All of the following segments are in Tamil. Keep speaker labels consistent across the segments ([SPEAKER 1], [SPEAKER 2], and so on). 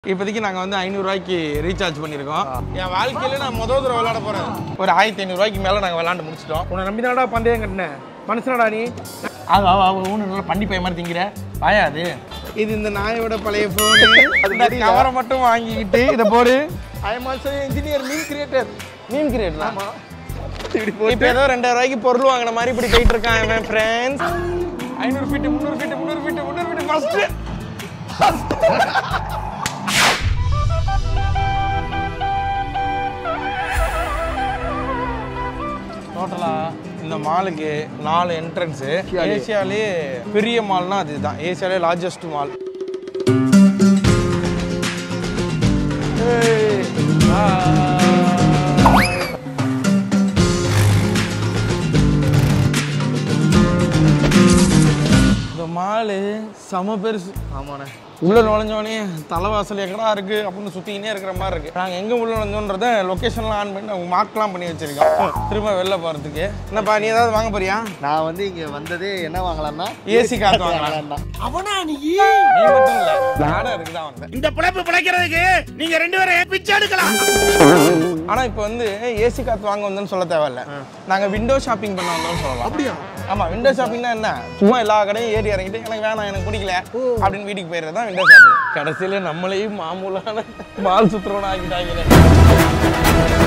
[SPEAKER 1] இப்போதைக்கு நாங்கள் வந்து ஐநூறுரூவாய்க்கு ரீசார்ஜ் பண்ணியிருக்கோம் என் வாழ்க்கையில நான் முதல் தடவை விளையாட போகிறேன் ஒரு ஆயிரத்தி ஐநூறுரூவாய்க்கு மேலே நாங்கள் விளாண்டு முடிச்சிட்டோம் உன்னை நம்பி தானடா பந்தயம் கட்டினேன் மனுஷனடா நீ ஆக ஆக ஆக ஊனு நல்லா பண்டி பைய மாதிரி திங்கிற பாயா அது இது இந்த நாயோட பழைய ஃபோனு இந்த கவரை மட்டும் வாங்கிக்கிட்டு இதை போடு I am also engineer meme creator meme creator ஆமாம் இப்போ ஏதோ ரெண்டாயிரம் ரூபாய்க்கு பொருள் வாங்கின மாதிரி இப்படி போயிட்டு இருக்கான் என் ஃப்ரெண்ட்ஸ் ஐநூறு ஃபீட்டு முந்நூறு ஃபீட்டு முந்நூறு ஃபீட்டு முந்நூறு ஃபீட்டு ஃபஸ்ட்டு டோட்டலா இந்த மாலுக்கு நாலு என்ட்ரன்ஸு ஏசியாலே பெரிய மால்னா அதுதான் ஏசியாலே லார்ஜஸ்ட் மால் இந்த மாலு செம பெருசு
[SPEAKER 2] ஆமாண்ணே
[SPEAKER 1] உள்ள நுழைஞ்சோடனே தலைவாசல் எங்கடா இருக்கு அப்படின்னு சுத்திக்கினே இருக்கிற மாதிரி இருக்கு நாங்க எங்க உள்ள நுழைஞ்சோன்றத லொகேஷன்லாம் ஆன் பண்ணி அவங்க மார்க்லாம் பண்ணி வச்சிருக்கோம் திரும்ப வெளில போறதுக்கு என்னப்பா நீ ஏதாவது வாங்க போறியா
[SPEAKER 2] நான் வந்து இங்க வந்ததே என்ன வாங்கலாம்னா
[SPEAKER 1] ஏசி காத்து வாங்கலாம்
[SPEAKER 2] வாங்கலாம்
[SPEAKER 3] அவனா நீ
[SPEAKER 1] நீ மட்டும் இல்ல நானும் இருக்குதான் வந்தேன்
[SPEAKER 3] இந்த பிழைப்பு பிழைக்கிறதுக்கு நீங்க ரெண்டு பேரும் பிச்சை எடுக்கலாம்
[SPEAKER 1] ஆனா இப்போ வந்து ஏசி காத்து வாங்க வந்தோம்னு சொல்ல தேவையில்ல நாங்க விண்டோ ஷாப்பிங் பண்ண வந்தோம்னு சொல்லலாம் அப்படியா ஆமா விண்டோ ஷாப்பிங்னா என்ன சும்மா எல்லா கடையும் ஏறி இறங்கிட்டு எனக்கு வேணாம் எனக்கு பிடிக்கல அப்படின்னு வீட்டுக்கு போயிடுறது தான் விண்டோ ஷாப்பிங் கடைசியில நம்மளையும் மாமூலான மால் சுத்துறவன ஆக்கிட்டாங்களே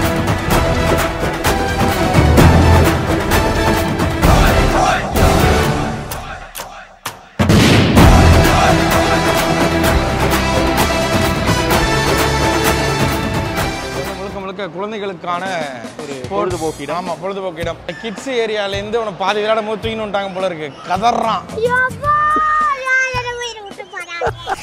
[SPEAKER 1] இது முழுக்க முழுக்க குழந்தைகளுக்கான ஒரு
[SPEAKER 2] பொழுதுபோக்கு இடம்.
[SPEAKER 1] ஆமா பொழுதுபோக்கு இடம் கிட்ஸ் ஏரியால இருந்து உன பாதி விளையாட போது தூக்கின்னு வந்துட்டாங்க போல இருக்கு கதறான்
[SPEAKER 4] யப்பா யாரை உயிரை விட்டு போறாங்க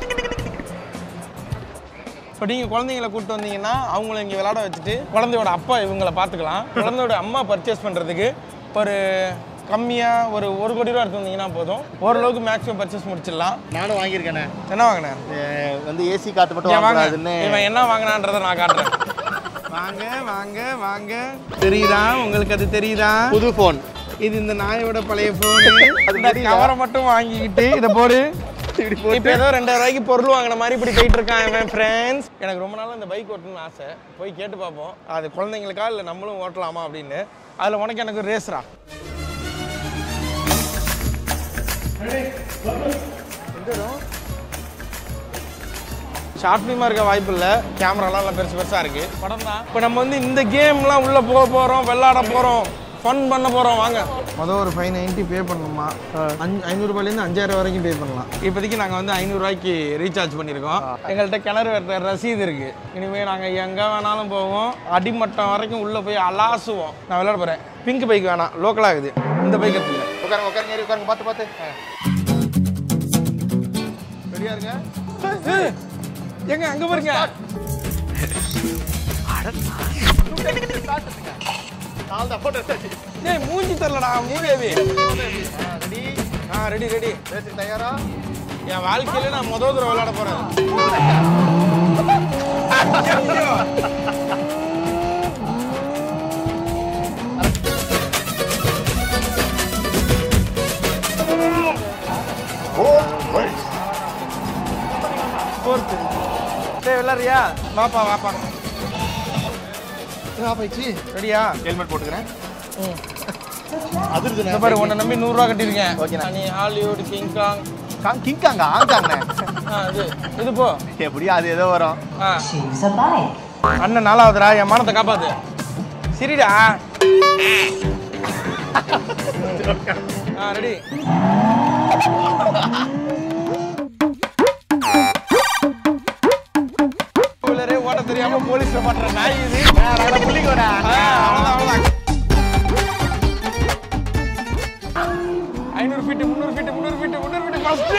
[SPEAKER 1] இப்போ நீங்கள் குழந்தைங்களை கூப்பிட்டு வந்தீங்கன்னா அவங்கள இங்கே விளையாட வச்சுட்டு குழந்தையோட அப்பா இவங்கள பார்த்துக்கலாம் குழந்தையோட அம்மா பர்ச்சேஸ் பண்ணுறதுக்கு ஒரு கம்மியாக ஒரு ஒரு கோடி ரூபா எடுத்து வந்தீங்கன்னா போதும் ஓரளவுக்கு மேக்ஸிமம் பர்ச்சேஸ் முடிச்சிடலாம்
[SPEAKER 2] நானும் வாங்கியிருக்கேண்ணே
[SPEAKER 1] என்ன வாங்கினேன்
[SPEAKER 2] அஹ் வந்து ஏசி காத்து மட்டும்
[SPEAKER 1] இங்க வாங்க
[SPEAKER 2] வாங்கக்கூடாதுன்னு
[SPEAKER 1] இவன் என்ன வாங்கினான்றதை நான் காட்டுறேன் வாங்க வாங்க வாங்க தெரியுதா உங்களுக்கு அது தெரியுதா
[SPEAKER 2] புது ஃபோன்
[SPEAKER 1] இது இந்த நாயோட பழைய ஃபோனு இந்த கவரை மட்டும் வாங்கிக்கிட்டு இதை போடு இப்போ ஏதோ ரெண்டாயிரம் ரூபாய்க்கு பொருள் வாங்கின மாதிரி இப்படி போயிட்டு இருக்கான் என் ஃப்ரெண்ட்ஸ் எனக்கு ரொம்ப நாளா இந்த பைக் ஓட்டணும்னு ஆசை போய் கேட்டு பார்ப்போம் அது குழந்தைங்களுக்கா இல்லை நம்மளும் ஓட்டலாமா அப்படின்னு அதில் உனக்கு எனக்கு ரேஸ்ரா ஷார்ட் ஃபிலிமாக இருக்க வாய்ப்பு இல்லை கேமராலாம் எல்லாம் பெருசு பெருசாக இருக்குது படம் தான் இப்போ நம்ம வந்து இந்த கேம்லாம் உள்ளே போக போகிறோம் விளாட போகிறோம் ஃபன் பண்ண போகிறோம் வாங்க மொதல் ஒரு ஃபைவ் நைன்ட்டி பே பண்ணணுமா அஞ்சு ஐநூறுரூபாலேருந்து அஞ்சாயிரம் வரைக்கும் பே பண்ணலாம் இப்போதைக்கு நாங்கள் வந்து ஐநூறுரூவாய்க்கு ரீசார்ஜ் பண்ணியிருக்கோம் எங்கள்கிட்ட கிணறு வெட்டுற ரசீது இருக்குது இனிமேல் நாங்கள் எங்கே வேணாலும் போவோம் அடிமட்டம் வரைக்கும் உள்ளே போய் அலாசுவோம் நான் விளையாட போகிறேன் பிங்க் பைக் வேணாம் லோக்கலாக இருக்குது இந்த பைக் எடுத்துக்கிறேன்
[SPEAKER 2] உட்காருங்க உட்காருங்க ஏறி உட்காருங்க பார்த்து பார்த்து ரெடியா இருங்க
[SPEAKER 1] எங்க அங்கே பாருங்க
[SPEAKER 2] நாலு தான் போட்டு வச்சாச்சு
[SPEAKER 1] ஏய் மூஞ்சி தரலடா மூதேவி
[SPEAKER 2] ரெடி
[SPEAKER 1] ஆ ரெடி ரெடி
[SPEAKER 2] பேசுக்கு தயாரா
[SPEAKER 1] என் வாழ்க்கையில நான் முதல் தடவை விளையாட போறேன் Fourth. டேய் விளையாடுறியா வாப்பா வாப்பா
[SPEAKER 2] போயிடுச்சு
[SPEAKER 1] ரெடியா
[SPEAKER 2] ஹெல்மெட் போட்டுக்கிறேன்
[SPEAKER 1] ம்
[SPEAKER 2] அதிர்துண்ணே
[SPEAKER 1] இந்த பாரு உன்னை நம்பி நூறுரூவா கட்டியிருக்கேன்
[SPEAKER 2] ஓகேண்ணா.
[SPEAKER 1] நீ ஹாலிவுட் கிங்காங்
[SPEAKER 2] காங் கிங்காங்க ஆங்காங்கண்ணே
[SPEAKER 1] ஆ இது இது போ
[SPEAKER 2] எப்படியும் அது ஏதோ வரும்
[SPEAKER 1] ஆ அண்ணன் நாலாவதுடா என் மானத்தை காப்பாத்து சரிடா ஆ ரெடி உள்ளரே ஓட்ட தெரியாம போலீஸ்ல மாட்டுற நாய் இது
[SPEAKER 2] புள்ளிக்கோடா
[SPEAKER 1] ஆ, அவ்வளவுதான், அவ்வளவுதான். ஐநூறு ஃபீட்டு முந்நூறு ஃபீட்டு முந்நூறு ஃபீட்டு முந்நூறு ஃபீட்டு ஃபர்ஸ்ட்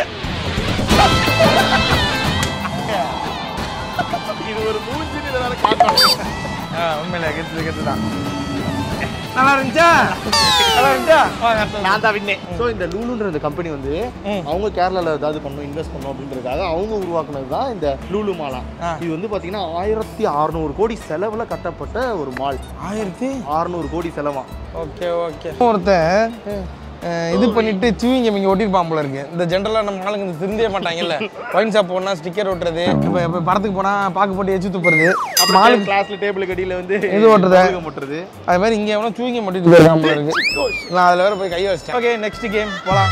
[SPEAKER 2] இது ஒரு மூஞ்சி இதனால காட்டணும்
[SPEAKER 1] உண்மையில கெத்து கெத்து தான் நல்லா இருந்துச்சா நல்லா இருந்துச்சா வாங்க அடுத்தது.
[SPEAKER 2] நான் தான் வின்னேன் ஸோ இந்த லூலுன்ற இந்த கம்பெனி வந்து
[SPEAKER 1] ம்.
[SPEAKER 2] அவங்க கேரளால ஏதாவது பண்ணணும் இன்வெஸ்ட் பண்ணணும் அப்படின்றதுக்காக அவங்க உருவாக்குனது தான் இந்த லூலு மாலா
[SPEAKER 1] ஆ.
[SPEAKER 2] இது வந்து பார்த்தீங்கன்னா ஆயிரத்தி அறநூறு கோடி செலவில் கட்டப்பட்ட ஒரு மால்
[SPEAKER 1] ஆயிரத்தி
[SPEAKER 2] அறநூறு கோடி செலவாம்
[SPEAKER 1] ஓகே ஓகே ஒருத்தன் அஹ், இது பண்ணிட்டு சூவிங்க இங்கே ஒட்டிருப்பான் போல இருக்கு இந்த ஜென்ரலாக நம்ம ஆளுங்க இந்த திருந்தே மாட்டாங்கல்ல ஒயின் ஷாப் போனால் ஸ்டிக்கர் ஒட்டுறது இப்போ இப்போ படத்துக்கு போனால் பாக்கு போட்டு எச்சு துப்புறது
[SPEAKER 2] அப்புறம் கிளாஸ்ல டேபிளுக்கு அடியில வந்து
[SPEAKER 1] இது ஓட்டுறது.
[SPEAKER 2] கழுகு முட்டுறது
[SPEAKER 1] அது மாதிரி இங்கே எவனோ தூங்கி மட்டும் போயிருக்கான் போல இருக்கு நான் அதில் வேற போய் கையை வச்சிட்டேன் ஓகே நெக்ஸ்ட் கேம் போகலாம்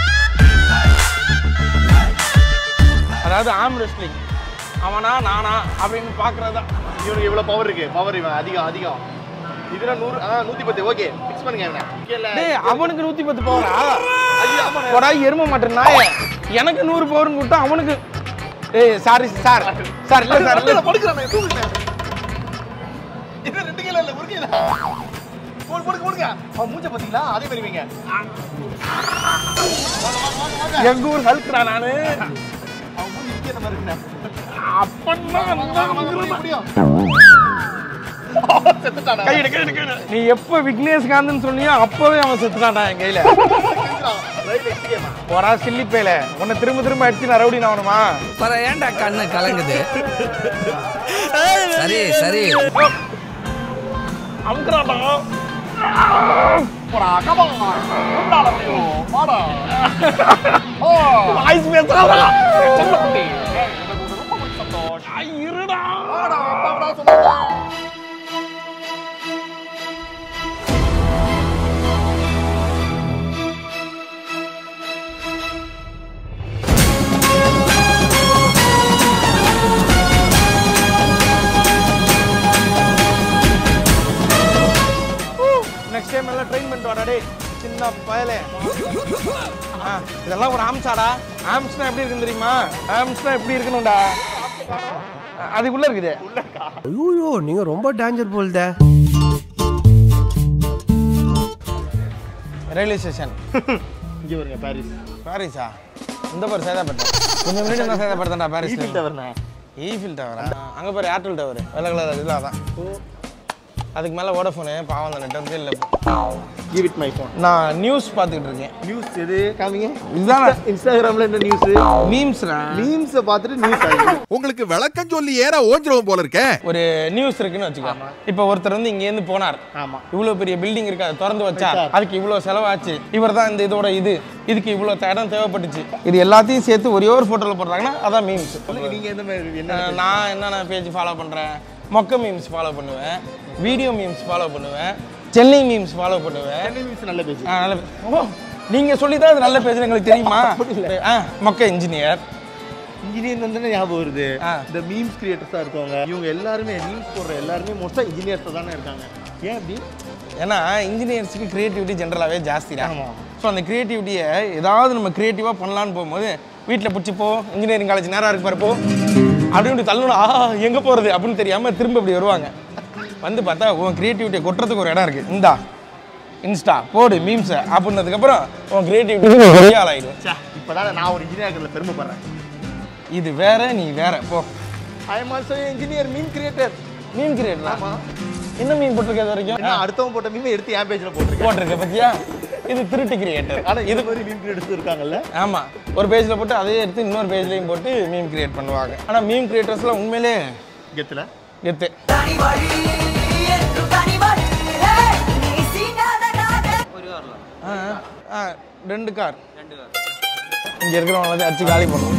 [SPEAKER 1] அதாவது ஆம் ரெஸ்லிங் அவனா நானா அப்படின்னு பார்க்கறது தான்
[SPEAKER 2] இவனுக்கு இவ்வளவு பவர் இருக்கு பவர் இவன் அதிகம் அதிகம் இதுல நூறு ஆ நூத்தி பத்து ஓகே ஃபிக்ஸ் பண்ணுங்க இவனை கீழ
[SPEAKER 1] டேய் அவனுக்கு நூற்றி பத்து பவரா போடா எரும மாட்டேன் நாய எனக்கு நூறு பவர்னு விட்டா அவனுக்கு ஏய் சாரி சார் சார் இல்லை சார் இல்லை
[SPEAKER 2] படுக்கிறானே தூக்குங்க இது ரெண்டு கிலோ இல்ல ஒரு கிலோ போடு போடுங்க போடுங்க அவன் மூஞ்ச பாத்தீங்களா அதே மாதிரி வைங்க
[SPEAKER 1] எங்க ஊர் ஹல்க்ரா நானு
[SPEAKER 2] அவன் மூஞ்சி விக்கிற மாதிரி இருக்குண்ணே
[SPEAKER 1] அப்பன்னா
[SPEAKER 2] வாங்க, வாங்க, முடியும், முடியும். செத்துட்டானா?
[SPEAKER 1] கை எடு, கை எடு, கை எடு. நீ எப்போ விக்னேஷ் காந்தன் சொன்னியோ அப்பவே அவன் செத்துட்டான்டா என் கையில
[SPEAKER 2] செத்துட்டான். Right, next game ஆ?
[SPEAKER 1] போடா சில்லிப்பையில உன்னை திரும்ப திரும்ப அடிச்சு நான் ரவுடி ஆகணுமா
[SPEAKER 5] பர ஏன்டா கண்ணு கலங்குது சரி சரி
[SPEAKER 1] அமுக்குறாடா
[SPEAKER 2] போடா, come on. கொண்டாட முடியும். வாடா. ஓ.
[SPEAKER 1] வாய்ஸ் பேசுறாடா
[SPEAKER 2] செல்லக்குட்டி. ஏய், எனக்கு ரொம்ப பிடிச்ச சந்தோஷம்.
[SPEAKER 1] இருடா
[SPEAKER 2] வாடா, அப்பாடா சொன்னாங்க.
[SPEAKER 1] நெக்ஸ்ட் டைம் எல்லாம் ட்ரெயின் பண்ணிட்டு வாடா டேய் சின்ன பயலே ஆ, இதெல்லாம் ஒரு ஆம்ஸாடா ஆம்ஸ்னா எப்படி இருக்குன்னு தெரியுமா ஆம்ஸ்னா எப்படி இருக்கணும்டா அதுக்குள்ள இருக்குது
[SPEAKER 5] ஐயோ நீங்க ரொம்ப டேஞ்சர் போல்தே
[SPEAKER 1] ரயில்வே ஸ்டேஷன்
[SPEAKER 2] இங்க வருங்க பாரிஸ்
[SPEAKER 1] பாரிஸா இந்த பாரு சேதாப்பட்டேன் கொஞ்சம் முன்னாடி நான் சேதாப்பட்டேன்டா பாரிஸ்
[SPEAKER 2] ஈஃபில் டவர்ண்ணே.
[SPEAKER 1] ஈஃபில் டவரா அங்கே பாரு ஏர்டெல் டவர் வெள்ளை கலர் இதில் அதான் அதுக்கு மேலே வோடஃபோனு பாவம் அந்த நெட்ஒர்க்கே இல்லை
[SPEAKER 2] Give it my phone.
[SPEAKER 1] நான் நியூஸ் பார்த்துக்கிட்டு இருக்கேன்
[SPEAKER 2] நியூஸ் எது காமிங்க
[SPEAKER 1] இதுதான்
[SPEAKER 2] இன்ஸ்டாகிராம்ல என்ன நியூஸ்
[SPEAKER 1] மீம்ஸ்ரா
[SPEAKER 2] மீம்ஸ பார்த்துட்டு நியூஸ் ஆகுது
[SPEAKER 3] உங்களுக்கு விளக்கம் சொல்லி ஏற ஓஞ்சிரும் போல இருக்கே
[SPEAKER 1] ஒரு நியூஸ் இருக்குன்னு வச்சுக்கோ இப்போ ஒருத்தர் வந்து இங்கேருந்து போனார்
[SPEAKER 2] ஆமா
[SPEAKER 1] இவ்வளோ பெரிய பில்டிங் இருக்கு அதை திறந்து வச்சார் அதுக்கு இவ்வளோ செலவாச்சு இவர் தான் இந்த இதோட இது இதுக்கு இவ்வளோ இடம் தேவைப்பட்டுச்சு இது எல்லாத்தையும் சேர்த்து ஒரே ஒரு ஃபோட்டோவில் போடுறாங்கன்னா அதான் மீம்ஸ்
[SPEAKER 2] நீங்க எந்த மாதிரி என்ன
[SPEAKER 1] நான் என்னென்ன பேஜ் ஃபாலோ பண்ணுறேன் மொக்க மீம்ஸ் ஃபாலோ பண்ணுவேன் வீடியோ மீம்ஸ் ஃபாலோ பண்ணுவேன் சென்னை மீம்ஸ் ஃபாலோ பண்ணுவேன்
[SPEAKER 2] நியூஸ் நல்ல பேஜ்
[SPEAKER 1] ஆ, நல்ல page. ஓ நீங்கள் சொல்லி தான் அது நல்ல பேஜ் எங்களுக்கு தெரியுமா ஆ மொக்க இன்ஜினியர்
[SPEAKER 2] இன்ஜினியர் வந்து ஞாபகம் வருது
[SPEAKER 1] ஆ.
[SPEAKER 2] இந்த மீம்ஸ் கிரியேட்டர்ஸா இருக்கவங்க இவங்க எல்லாருமே மீம்ஸ் போடுற எல்லாருமே மோஸ்டா இன்ஜினியர்ஸ் தானே இருக்காங்க ஏன் அப்படி
[SPEAKER 1] ஏன்னா இன்ஜினியர்ஸுக்கு க்ரியேட்டிவிட்டி ஜென்ரலாகவே ஜாஸ்தி தான்
[SPEAKER 2] ஆமா.
[SPEAKER 1] ஸோ அந்த க்ரியேட்டிவிட்டியை ஏதாவது நம்ம க்ரியேட்டிவாக பண்ணலான்னு போகும்போது வீட்டில் பிடிச்சி போ இன்ஜினியரிங் காலேஜ் நேராக இருக்கு பாரு போ அப்படின்னு இப்படி தள்ளணும் ஆ எங்கே போகிறது அப்படின்னு தெரியாமல் திரும்ப இப்படி வருவாங்க வந்து பார்த்தா உன் க்ரியேட்டிவிட்டியை கொட்டுறதுக்கு ஒரு இடம் இருக்குது இந்தா இன்ஸ்டா போடு மீம்ஸை அப்படின்னதுக்கப்புறம் உன் க்ரியேட்டிவிட்டி பெரிய ஆளாயிடும்
[SPEAKER 2] இப்பதான் நான் ஒரு இன்ஜினியர் பெருமைப்படுறேன்
[SPEAKER 1] இது வேற நீ வேற போ
[SPEAKER 2] I am also engineer meme creator
[SPEAKER 1] meme கிரியேட்டரா என்ன மீன் போட்டிருக்க இது வரைக்கும்
[SPEAKER 2] நான் அடுத்தவங்க போட்ட மீம் எடுத்து என் பேஜ்ல போட்டிருக்கேன்
[SPEAKER 1] போட்டிருக்க பத்தியா இது திருட்டு கிரியேட்டர்
[SPEAKER 2] ஆனா இது மாதிரி மீம் கிரியேட்டர்ஸ் இருக்காங்கல்ல
[SPEAKER 1] ஆமா ஒரு பேஜ்ல போட்டு அதே எடுத்து இன்னொரு பேஜ்லயும் போட்டு மீம் கிரியேட் பண்ணுவாங்க ஆனா மீம் கிரியேட்டர்ஸ்லாம் உண்மையிலே
[SPEAKER 2] கெத்துல
[SPEAKER 1] கெத்து ஆ, ஆ, ரெண்டு கார் இங்க இருக்கிறவங்க வந்து அடிச்சு காலி பண்ணுவோம்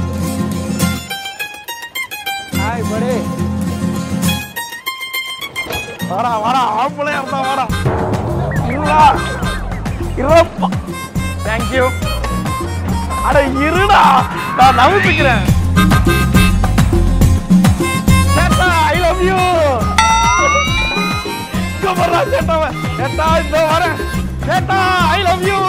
[SPEAKER 1] ஹாய் படி வாடா வாடா ஆம்பளையா இருந்தா வாடா இருடா இருப்பா தேங்க்யூ அட இருடா நான் நம்பிக்கிறேன் சேட்டா ஐ லவ் யூ இங்க வர்றா சேட்டாவ சேட்டா இந்த வரேன் சேட்டா ஐ லவ் யூ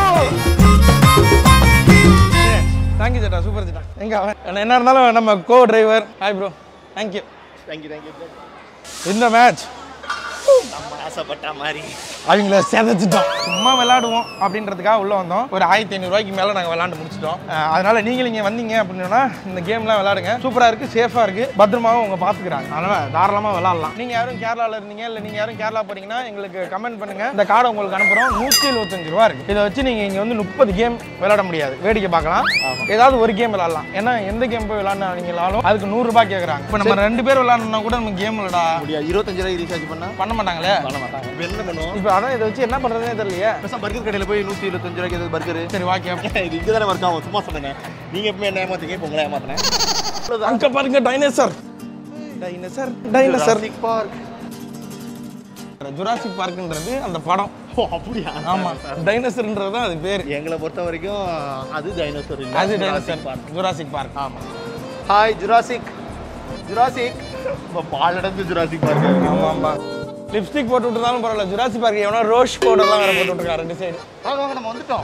[SPEAKER 1] தேங்க்யூ சேட்டா சூப்பர் சேட்டா எங்க அவன் என்ன இருந்தாலும் நம்ம co driver hi bro thank you
[SPEAKER 2] thank you thank you
[SPEAKER 1] இந்த மேட்ச்
[SPEAKER 2] நம்ம ஆசைப்பட்ட மாதிரி
[SPEAKER 1] அவங்கள செதைச்சிட்டோம் சும்மா விளையாடுவோம் அப்படின்றதுக்காக உள்ள வந்தோம் ஒரு ஆயிரத்தி ஐநூறுரூவாய்க்கு மேலே நாங்கள் விளாண்டு முடிச்சிட்டோம் அஹ் அதனால நீங்கள் இங்கே வந்தீங்க அப்படின்னா இந்த கேம்லாம் விளையாடுங்க சூப்பராக இருக்குது சேஃபாக இருக்குது பத்திரமாவும் அவங்க பார்த்துக்கிறாங்க அதனால் தாராளமாக விளாட்லாம் நீங்கள் யாரும் கேரளாவில் இருந்தீங்க இல்லை நீங்கள் யாரும் கேரளா போறீங்கன்னா எங்களுக்கு கமெண்ட் பண்ணுங்க இந்த கார்டை உங்களுக்கு அனுப்புகிறோம் நூற்றி எழுபத்தஞ்சு ரூபா இருக்குது இதை வச்சு நீங்கள் இங்கே வந்து முப்பது கேம் விளையாட முடியாது வேடிக்கை பார்க்கலாம் ஏதாவது ஒரு கேம் விளாட்லாம் ஏன்னா எந்த கேம் போய் விளாட்னாலும் அதுக்கு நூறுரூபா கேட்குறாங்க இப்போ நம்ம ரெண்டு பேர் விளாட்ணுன்னா கூட நம்ம கேம் விளாடா
[SPEAKER 2] முடியாது இருபத்தஞ்சு ரூபாய் ரீசார்ஜ் பண்ணா
[SPEAKER 1] பண்ண மாட்டாங்க மாட்டாங்களே
[SPEAKER 2] பண்ண மாட்டாங்க இப்போ என்ன பண்ணுவோம்
[SPEAKER 1] இப்போ அதான் இதை வச்சு என்ன பண்ணுறதுனே தெரியலையே
[SPEAKER 2] பேசாம பர்கர் கடையில் போய் நூற்றி இருபத்தஞ்சு ரூபாய்க்கு எதாவது பர்கர்
[SPEAKER 1] சரி வாக்கியம்
[SPEAKER 2] இது இங்கே தானே ஒர்க் ஆகும் சும்மா சொன்னேங்க நீங்கள் எப்பவுமே என்ன ஏமாத்தீங்க இப்போ உங்களை ஏமாத்தினேன்
[SPEAKER 1] அங்க பாருங்க dinosaur dinosaur dinosaur
[SPEAKER 2] park
[SPEAKER 1] Jurassic பார்க்ன்றது அந்த படம்
[SPEAKER 2] ஓ அப்படியா
[SPEAKER 1] ஆமா டைனோசர்ன்றது தான் அது பேர்
[SPEAKER 2] எங்களை பொறுத்த வரைக்கும் அது டைனோசர் இல்லை
[SPEAKER 1] அது டைனோசர் ஜுராசிக் பார்க்
[SPEAKER 2] ஆமாம் ஹாய் ஜுராசிக் ஜுராசிக் இப்போ பாலடந்து ஜுராசிக் பார்க்
[SPEAKER 1] ஆமா ஆமா லிப்ஸ்டிக் போட்டு விட்டுருந்தாலும் பரவாயில்ல ஜுராசிக் பார்க் எவனோ ரோஸ் பவுடர்லாம் வேற போட்டு விட்டுருக்கான் ரெண்டு சைடு
[SPEAKER 2] வாங்க வாங்க நம்ம வந்துட்டோம்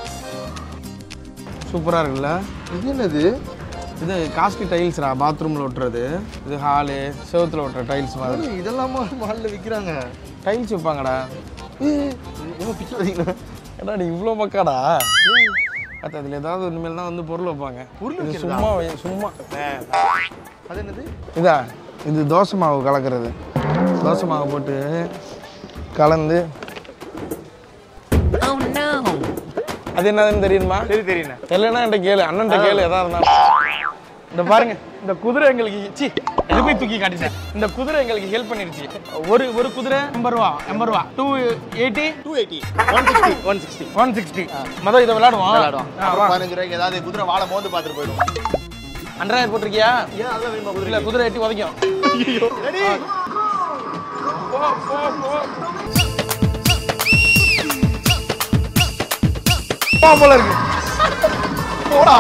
[SPEAKER 1] சூப்பரா இருக்குல்ல
[SPEAKER 2] இது என்னது
[SPEAKER 1] இது காஸ்ட்லி டைல்ஸ்ரா பாத்ரூம்ல ஒட்டுறது இது ஹாலு செவுத்துல ஒட்டுற டைல்ஸ் மாதிரி
[SPEAKER 2] இதெல்லாமா மாலில் விற்கிறாங்க
[SPEAKER 1] டைல்ஸ் வைப்பாங்கடா
[SPEAKER 2] ரொம்ப பிச்சு பார்த்தீங்களா
[SPEAKER 1] ஏடா நீ இவ்வளோ பக்காடா அது அதில் ஏதாவது இனிமேல் தான் வந்து பொருள் வைப்பாங்க
[SPEAKER 2] பொருள்
[SPEAKER 1] இது
[SPEAKER 2] வைக்கிறதா?
[SPEAKER 1] சும்மா வை- சும்மா
[SPEAKER 2] அது என்னது
[SPEAKER 1] இதா இது தோசை மாவு கலக்கிறது தோசை மாவு போட்டு கலந்து அது என்னதுன்னு தெரியுமா
[SPEAKER 2] சரி தெரியுண்ணே
[SPEAKER 1] தெரியலனா என்கிட்ட கேளு அண்ணன்ட்ட கேளு எதா இருந்தாலும் இந்த பாருங்க இந்த குதிரை எங்களுக்கு சி இது போய் தூக்கி காட்டிட்டேன் இந்த குதிரை எங்களுக்கு ஹெல்ப் பண்ணிருச்சு ஒரு ஒரு குதிரை எண்பது ரூபா எண்பது ரூபா two eighty
[SPEAKER 2] two eighty one sixty one sixty
[SPEAKER 1] one sixty மொதல் இதை விளையாடுவோம்
[SPEAKER 2] விளையாடுவோம்
[SPEAKER 1] ஆ,
[SPEAKER 2] அப்புறம்
[SPEAKER 1] வா.
[SPEAKER 2] பதினஞ்சு ரூபாய்க்கு ஏதாவது குதிரை வாழை மோந்து பார்த்துட்டு போயிடும்
[SPEAKER 1] அண்ட்ராய்டு போட்டிருக்கியா
[SPEAKER 2] ஏன் அதெல்லாம் வேணுமா
[SPEAKER 1] இல்ல
[SPEAKER 2] குதிரை
[SPEAKER 1] குதிரை எட்டி உதைக்கும்
[SPEAKER 2] ரெடி
[SPEAKER 1] போ போ போ போ போல இருக்கு
[SPEAKER 2] போடா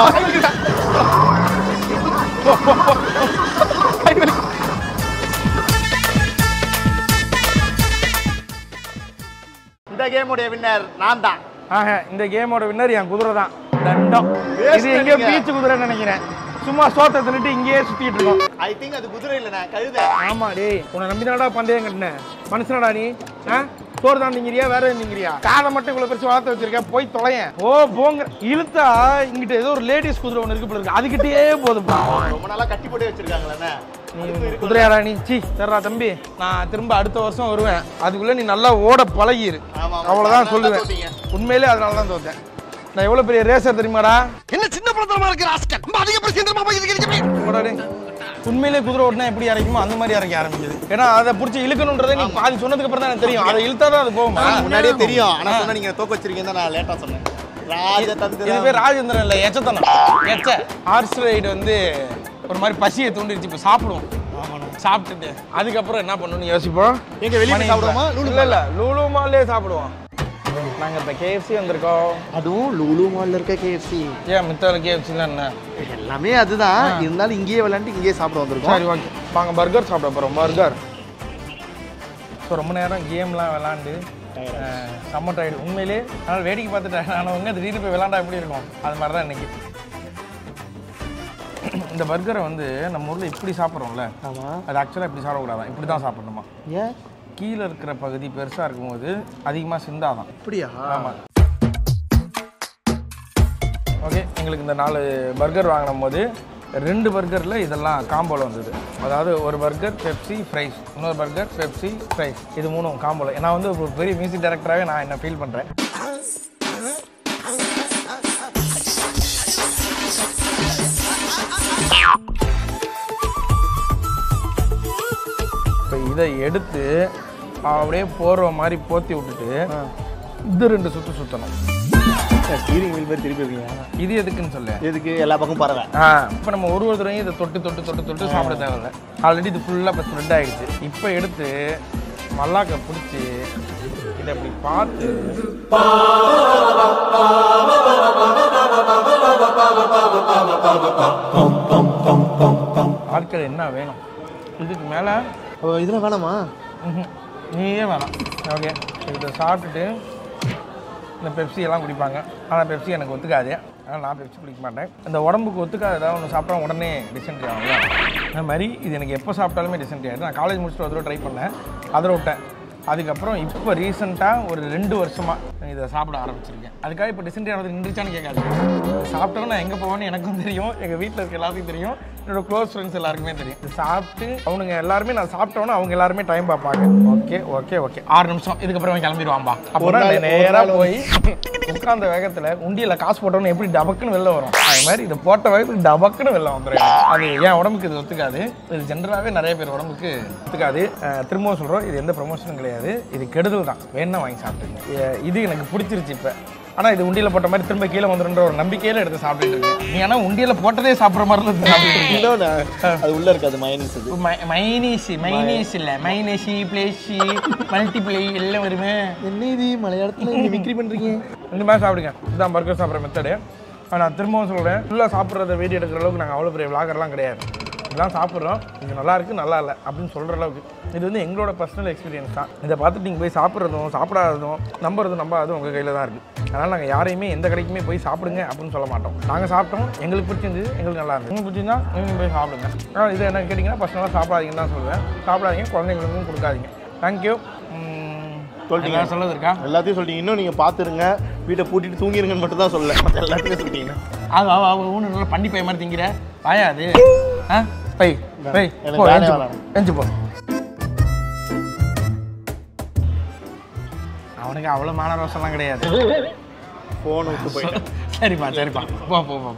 [SPEAKER 2] இந்த கேமுடைய வின்னர் நான் தான்
[SPEAKER 1] ஆஹ இந்த கேமோட வின்னர் என் குதிரை தான் தண்டம்
[SPEAKER 2] Waste
[SPEAKER 1] இது எங்கேயோ
[SPEAKER 2] பண்ணீங்க.
[SPEAKER 1] பீச் குதிரைன்னு நினைக்கிறேன் சும்மா சோத்தை தின்னுட்டு இங்கேயே சுத்திட்டு இருக்கோம்
[SPEAKER 2] ஐ திங்க் அது குதிரை இல்லைண்ணே கழுத
[SPEAKER 1] ஆமா டேய் உன்னை நம்பி தானடா பந்தயம் கட்டினேன் மனுஷனடா நீ ஆ சோறு தான் திங்கிறியா வேற எதுவும் திங்கிறியா காதை மட்டும் இவ்வளவு பெருசு வளர்த்து வச்சிருக்கேன் போய் தொலையேன் ஓ போங்க இழுத்தா இங்கிட்ட ஏதோ ஒரு லேடிஸ் குதிரை ஒன்று இருக்கு போல இருக்கு அதுகிட்டயே போதுப்பா
[SPEAKER 2] ரொம்ப நாளா கட்டி போட்டு வச்சிருக்காங்களே
[SPEAKER 1] நீ குதிரையாடா நீ சி சரிடா தம்பி நான் திரும்ப அடுத்த வருஷம் வருவேன் அதுக்குள்ள நீ நல்லா ஓட பழகிரு
[SPEAKER 2] ஆமா, ஆமா.
[SPEAKER 1] அவ்வளவுதான்
[SPEAKER 2] அதனால
[SPEAKER 1] சொல்லுவேன்
[SPEAKER 2] தான் தோத்தீங்க.
[SPEAKER 1] உண்மையிலே அதனால தான் தோத்தேன் நான் எவ்வளவு பெரிய ரேசர் தெரியுமாடா
[SPEAKER 3] என்ன சின்ன பழத்தனமா இருக்கிற ஆஸ்கர் ரொம்ப அதிக பிரச்சனை போய்
[SPEAKER 1] போடா டேய். உண்மையிலே குதிரை ஓட்டினா எப்படி இறக்குமோ அந்த மாதிரி இறக்க ஆரம்பிக்குது ஏன்னா அதை பிடிச்சி இழுக்கணுன்றதை நீ பாதி சொன்னதுக்கு அப்புறம் தான் எனக்கு தெரியும் அதை இழுத்தா தான் அது போகுமா
[SPEAKER 2] முன்னாடியே தெரியும் ஆனா சொன்னா நீங்க தோக்க வச்சிருக்கீங்க தான் நான் லேட்டா சொன்னேன் ராஜ
[SPEAKER 1] இது
[SPEAKER 2] தந்திரம்
[SPEAKER 1] பேர் ராஜேந்திரன் இல்லை எச்சத்தனம் எச்ச ஹார்ஸ் ரைடு வந்து ஒரு மாதிரி பசியை தூண்டிடுச்சு இப்போ சாப்பிடுவோம் சாப்பிட்டுட்டு அதுக்கப்புறம் என்ன பண்ணணும்னு யோசிப்போம்
[SPEAKER 2] எங்க வெளிய போய்
[SPEAKER 1] மணி
[SPEAKER 2] சாப்பிடுவோமா?
[SPEAKER 1] இப்ப-
[SPEAKER 2] லூலு
[SPEAKER 1] இல்ல இல்ல லூலு மால்லே சாப்பிடுவோம் நாங்க இப்ப கேஎஃப்சி வந்திருக்கோம்
[SPEAKER 2] அதுவும் லூலு மால்ல இருக்க கேஎஃப்சி
[SPEAKER 1] ஏன் மித்த கேஎஃப்சிலாம் என்ன
[SPEAKER 2] எல்லாமே அதுதான் இருந்தாலும் இங்கேயே விளையாண்டு இங்கேயே சாப்பிட வந்திருக்கோம்
[SPEAKER 1] சரி ஓகே வாங்க பர்கர் சாப்பிட போறோம் பர்கர் ஸோ ரொம்ப நேரம் கேம்லாம் விளாண்டு செம்ம டயர்டு உண்மையிலே அதனால் வேடிக்கை பார்த்துட்டேன் நான் உங்க திடீர்னு போய் விளாண்டா எப்படி இருக்கும் அது மாதிரி தான் இன்னைக்கு இந்த பர்கரை வந்து நம்ம ஊரில் இப்படி சாப்பிட்றோம்ல
[SPEAKER 2] ஆமா
[SPEAKER 1] அது ஆக்சுவலாக இப்படி சாப்பிடக்கூடாதான் இப்படி தான் சாப்பிடணுமா
[SPEAKER 2] ஏன்
[SPEAKER 1] கீழே இருக்கிற பகுதி பெருசாக இருக்கும்போது அதிகமாக சிந்தாதான்
[SPEAKER 2] அப்படியா
[SPEAKER 1] ஆமாம் ஓகே எங்களுக்கு இந்த நாலு பர்கர் வாங்கின போது ரெண்டு பர்கரில் இதெல்லாம் காம்போவில் வந்தது அதாவது ஒரு பர்கர் பெப்சி ஃப்ரைஸ் இன்னொரு பர்கர் பெப்சி ஃப்ரைஸ் இது மூணும் காம்போவில் நான் வந்து ஒரு பெரிய மியூசிக் டைரக்டராகவே நான் என்ன ஃபீல் பண்ணுறேன் இப்போ இதை எடுத்து அப்படியே போடுற மாதிரி போத்தி விட்டுட்டு இது ரெண்டு சுற்று சுற்றணும்
[SPEAKER 2] ஸ்டீரிங் வீல் மாதிரி திருப்பி இருக்கீங்க
[SPEAKER 1] இது எதுக்குன்னு சொல்லு
[SPEAKER 2] எதுக்கு எல்லா பக்கம் பறவை
[SPEAKER 1] ஆ இப்போ நம்ம ஒரு ஒரு தடவையும் இதை தொட்டு தொட்டு தொட்டு தொட்டு சாப்பிட தேவையில்ல ஆல்ரெடி இது ஃபுல்லாக இப்போ ஸ்ப்ரெட் ஆகிடுச்சு இப்போ எடுத்து மல்லாக்க பிடிச்சி இதை அப்படி பார்த்து ஆட்கள் என்ன வேணும் இதுக்கு மேலே
[SPEAKER 2] இதெல்லாம் வேணாமா
[SPEAKER 1] நீயே வேணாம் ஓகே இதை சாப்பிட்டுட்டு இந்த பெப்சி எல்லாம் குடிப்பாங்க ஆனால் பெப்சி எனக்கு ஒத்துக்காது அதனால் நான் பெப்சி குடிக்க மாட்டேன் இந்த உடம்புக்கு ஒத்துக்காத ஏதாவது ஒன்று சாப்பிட்டா உடனே டிசென்ட்ரி ஆகும்ல அந்த மாதிரி இது எனக்கு எப்போ சாப்பிட்டாலுமே டிசென்ட்ரி ஆகிடும் நான் காலேஜ் முடிச்சுட்டு ஒரு தடவை ட்ரை பண்ணேன் அதில் விட்டேன் அதுக்கப்புறம் இப்போ ரீசெண்டாக ஒரு ரெண்டு வருஷமாக இதை சாப்பிட ஆரம்பிச்சிருக்கேன் அதுக்காக இப்போ டிசென்ட்ரி ஆனது நின்றுச்சான்னு கேட்காது சாப்பிட்டோம் நான் எங்கே போவேன்னு எனக்கும் தெரியும் எங்கள் வீட்டில் இருக்க எல்லாத்துக்கும் தெரியும் என்னோட க்ளோஸ் ஃப்ரெண்ட்ஸ் எல்லாருக்குமே தெரியும் இது சாப்பிட்டு அவனுங்க எல்லாருமே நான் சாப்பிட்டோன்னே அவங்க எல்லாருமே டைம் பார்ப்பாங்க ஓகே ஓகே ஓகே ஆறு நிமிஷம் இதுக்கப்புறம் அவன் கிளம்பிடுவான்பா அப்புறம்
[SPEAKER 2] நாள், ஒரு
[SPEAKER 1] நேராக
[SPEAKER 2] நாள்
[SPEAKER 1] போய் உட்கார்ந்த வேகத்துல உண்டியல காசு போட்டோன்னு எப்படி டபக்குன்னு வெளில வரும் அது மாதிரி இதை போட்ட வேகத்துக்கு டபக்குன்னு வெளில வந்துடும் எனக்கு. அது என் உடம்புக்கு இது ஒத்துக்காது இது ஜென்ரலாகவே நிறைய பேர் உடம்புக்கு ஒத்துக்காது அஹ் திரும்பவும் சொல்கிறோம் இது எந்த ப்ரொமோஷனும் கிடையாது இது கெடுதல் தான் வேணா வாங்கி சாப்பிட்டுங்க இது எனக்கு பிடிச்சிருச்சு இப்போ ஆனால் இது உண்டியல போட்ட மாதிரி திரும்ப கீழே வந்துருன்ற ஒரு நம்பிக்கையில எடுத்து சாப்பிட்டுட்டு இருக்கேன் நீ ஆனால் உண்டியல போட்டதே சாப்பிட்ற மாதிரி தான் சாப்பிட்டுட்டு இருக்கீங்க
[SPEAKER 2] இன்னொன்னு அது உள்ள இருக்காது மைனஸ் அது
[SPEAKER 1] மைனீஸ் மைனீஸ் இல்ல மைனஸி பிளேஸி மல்டிப்ளை எல்லாம் வருமே
[SPEAKER 2] என்ன இது மலையாளத்துல நீங்க விக்ரி பண்றீங்க
[SPEAKER 1] இந்த மாதிரி சாப்பிடுங்க இதுதான் பர்கர் சாப்பிட்ற மெத்தடு நான் திரும்பவும் சொல்கிறேன் ஃபுல்லாக சாப்பிட்றத வீடியோ எடுக்கிற அளவுக்கு நாங்கள் அவ்வளோ பெரிய விளாகர்லாம் கிடையாது இதெல்லாம் சாப்பிட்றோம் இது நல்லா இருக்கு நல்லா இல்லை அப்படின்னு சொல்கிற அளவுக்கு இது வந்து எங்களோட பர்சனல் எக்ஸ்பீரியன்ஸ் தான் இதை பார்த்துட்டு நீங்கள் போய் சாப்பிட்றதும் சாப்பிடாததும் நம்புறதும் நம்பாததும் உங்கள் கையில் தான் இருக்குது அதனால் நாங்கள் யாரையுமே எந்த கடைக்குமே போய் சாப்பிடுங்க அப்படின்னு சொல்ல மாட்டோம் நாங்கள் சாப்பிட்டோம் எங்களுக்கு பிடிச்சிருந்தது எங்களுக்கு நல்லா இருந்தது உங்களுக்கு பிடிச்சிருந்தா நீங்கள் போய் சாப்பிடுங்க ஆனால் இது என்ன கேட்டிங்கன்னா பர்சனலாக சாப்பிடாதீங்கன்னு தான் சொல்லுவேன் சாப்பிடாதீங்க குழந்தைங்களுக்கும் கொடுக்காதீங்க தேங்க்யூ
[SPEAKER 2] சொல்லிட்டீங்க.
[SPEAKER 1] சொல்லிட்டீங்க சொல்லது இருக்கா
[SPEAKER 2] எல்லாத்தையும் சொல்லிட்டீங்க இன்னும் நீங்க பாத்துருங்க வீட்டை பூட்டிட்டு தூங்கிருங்கன்னு மட்டும் தான் சொல்லல மத்த எல்லாத்தையும் சொல்லிட்டீங்கன்னா
[SPEAKER 1] ஆக ஆக ஆக ஊனு நல்லா பண்ணி பை மாதிரி திங்கிற பாயா அது ஆ பை பை
[SPEAKER 2] எனக்கு
[SPEAKER 1] போ
[SPEAKER 2] வேலையே
[SPEAKER 1] எஞ்சி போ
[SPEAKER 2] வேணாம்.
[SPEAKER 1] எஞ்சி போ அவனுக்கு அவ்வளோ மான ரோசம்லாம் கிடையாது
[SPEAKER 2] போன் விட்டு போயிட்டேன்
[SPEAKER 1] சரிப்பா சரிப்பா போ போ போ போ.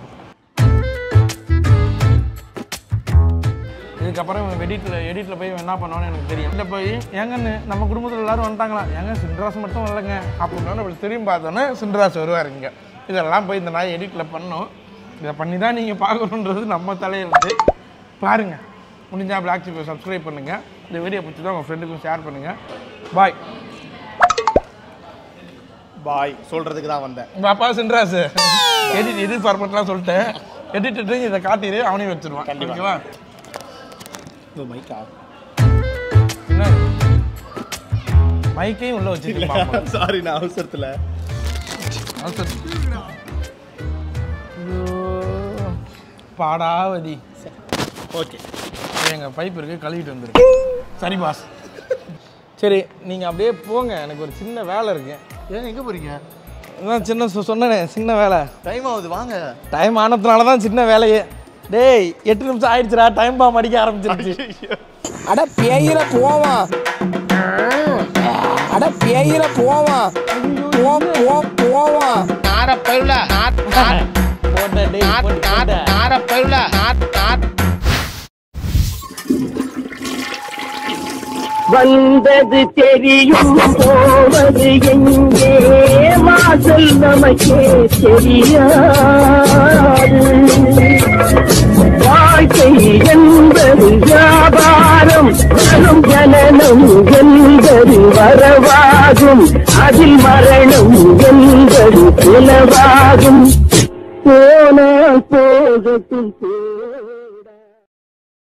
[SPEAKER 1] இதுக்கப்புறம் எடிட்டில் எடிட்டில் போய் என்ன பண்ணுவான்னு எனக்கு தெரியும் இல்லை போய் ஏங்கன்னு நம்ம குடும்பத்தில் எல்லாரும் வந்துட்டாங்களா ஏங்க சின்ராஸ் மட்டும் வரலங்க அப்படின்னு அப்படி திரும்பி பார்த்தோன்னே சின்ராஸ் வருவார் இங்கே இதெல்லாம் போய் இந்த நாய் எடிட்டில் பண்ணோம் இதை பண்ணி தான் நீங்கள் பார்க்கணுன்றது நம்ம தலையிலிருந்து பாருங்கள் முடிஞ்சா பிளாக் சிப்பை சப்ஸ்கிரைப் பண்ணுங்கள் இந்த வீடியோ பிடிச்சதா உங்கள் ஃப்ரெண்டுக்கும் ஷேர் பண்ணுங்கள் பாய்
[SPEAKER 2] பாய் சொல்றதுக்கு தான் வந்தேன்
[SPEAKER 1] பாப்பா சின்ராஸ் எடிட் எடிட் ஃபார்மெட்லாம் சொல்லிட்டேன் எடிட்டு இதை காட்டிடு அவனையும் வச்சிருவான்
[SPEAKER 2] கண்டிப்பா.
[SPEAKER 1] ஓகேவா
[SPEAKER 2] மைக்கா
[SPEAKER 1] என்ன மைக்கையும் உள்ள வச்சிருக்கேன்
[SPEAKER 2] சாரி நான் அவசரத்துல
[SPEAKER 1] பாடாவதி
[SPEAKER 2] ஓகே
[SPEAKER 1] எங்கள் பைப் இருக்கு கழுவிட்டு வந்துருக்கு சரி பாஸ் சரி நீங்கள் அப்படியே போங்க எனக்கு ஒரு சின்ன வேலை இருக்கு
[SPEAKER 2] ஏன் எங்க போறீங்க
[SPEAKER 1] இதான் சின்ன சொ- சொன்னேனே சின்ன வேலை
[SPEAKER 2] டைம் ஆகுது வாங்க
[SPEAKER 1] டைம் ஆனதுனால தான் சின்ன வேலையே டேய் எட்டு நிமிஷம் ஆயிடுச்சுடா டைம் பா மடிக்க ஆரம்பிச்சிருச்சு
[SPEAKER 5] அட பேயில போவான் அட பேயில போவான் போ போ போவான்
[SPEAKER 1] போட்ட டேய் போட்டு போட்ட.
[SPEAKER 6] வந்தது தெரியும் போவது எங்கே வாசல் நமக்கே தெரியாது வாழ்க்கை என்பது வியாபாரம் வரும் ஜனனம் என்பது வரவாகும் அதில் மரணம் என்பது புலவாகும் போனால் போகட்டும் போ